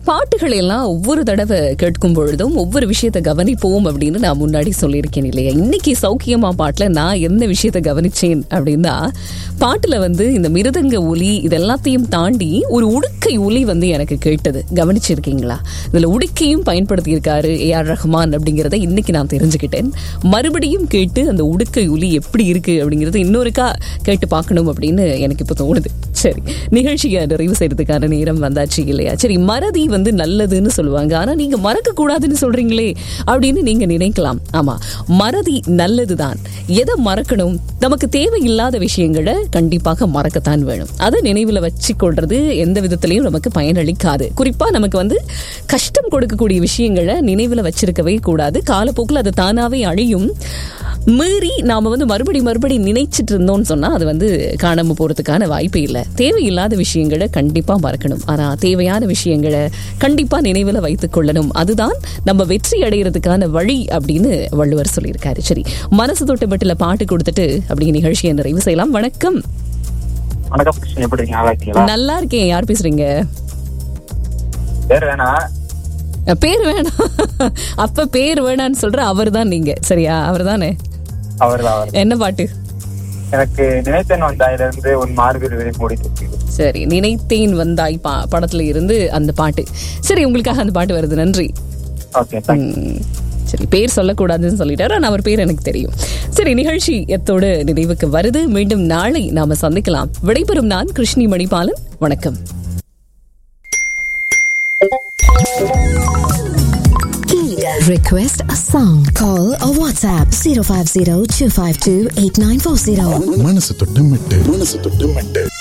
பாட்டுகள் எல்லாம் ஒவ்வொரு தடவை கேட்கும் பொழுதும் ஒவ்வொரு விஷயத்தை கவனிப்போம் அப்படின்னு நான் முன்னாடி சொல்லியிருக்கேன் இல்லையா இன்னைக்கு சௌக்கியமா பாட்டுல நான் எந்த விஷயத்தை கவனிச்சேன் அப்படின்னா பாட்டுல வந்து இந்த மிருதங்க ஒலி இதெல்லாத்தையும் தாண்டி ஒரு உடுக்கை ஒலி வந்து எனக்கு கேட்டது கவனிச்சிருக்கீங்களா இதுல உடுக்கையும் பயன்படுத்தியிருக்காரு ஏ ஆர் ரஹ்மான் அப்படிங்கிறத இன்னைக்கு நான் தெரிஞ்சுக்கிட்டேன் மறுபடியும் கேட்டு அந்த உடுக்கை ஒலி எப்படி இருக்கு அப்படிங்கறத இன்னொருக்கா கேட்டு பார்க்கணும் அப்படின்னு எனக்கு இப்போ தோணுது சரி நிகழ்ச்சியை நிறைவு செய்யறதுக்கான நேரம் வந்தாச்சு இல்லையா சரி மறதி வந்து நல்லதுன்னு சொல்லுவாங்க ஆனா நீங்க மறக்க கூடாதுன்னு சொல்றீங்களே அப்படின்னு நீங்க நினைக்கலாம் ஆமா மறதி நல்லதுதான் எதை மறக்கணும் நமக்கு தேவையில்லாத விஷயங்களை கண்டிப்பாக மறக்கத்தான் வேணும் அதை நினைவுல வச்சு கொள்றது எந்த விதத்திலையும் நமக்கு பயனளிக்காது குறிப்பா நமக்கு வந்து கஷ்டம் கொடுக்கக்கூடிய விஷயங்களை நினைவுல வச்சிருக்கவே கூடாது காலப்போக்கில் அது தானாவே அழியும் மீறி நாம வந்து மறுபடி மறுபடி நினைச்சிட்டு இருந்தோம்னு சொன்னா அது வந்து காணாம போறதுக்கான வாய்ப்பு இல்லை தேவையில்லாத விஷயங்களை கண்டிப்பா மறக்கணும் ஆனா தேவையான விஷயங்களை கண்டிப்பா நினைவுல வைத்துக் கொள்ளணும் அதுதான் நம்ம வெற்றி அடைகிறதுக்கான வழி அப்படின்னு வள்ளுவர் சொல்லியிருக்காரு சரி மனசு தொட்டப்பட்டுல பாட்டு கொடுத்துட்டு அப்படி நிகழ்ச்சியை நிறைவு செய்யலாம் வணக்கம் வணக்கம் கிருஷ்ணன் எப்படி இருக்கீங்க நல்லா இருக்கீங்களா நல்லா இருக்கேன் யார் பேசுறீங்க பேர் வேணா அஹ், பேர் வேணாம் அப்ப பேர் வேணான்னு சொல்ற அவர் தான் நீங்க சரியா அவர் தானே அவர் அவர் என்ன பாட்டு எனக்கு நினைத்தேன் வந்தாயில இருந்து உன் மார்பில் விதை மூடி தொட்டியது சரி நினைத்தேன் வந்தாய் பா படத்துல இருந்து அந்த பாட்டு சரி உங்களுக்காக அந்த பாட்டு வருது நன்றி ஓகே தேங்க்ஸ் ம், சரி பேர் சொல்லக்கூடாதுன்னு சொல்லிட்டாரு ஆனா அவர் பேர் எனக்கு தெரியும் சரி நிகழ்ச்சி எத்தோடு நினைவுக்கு வருது மீண்டும் நாளை நாம சந்திக்கலாம் விடைபெறும் நான் கிருஷ்ணி மணிபாலன் வணக்கம் Request a song. Call or WhatsApp 050 252 8940. மனசு தொட்டு மெட்டு மனசு தொட்டு மெட்டு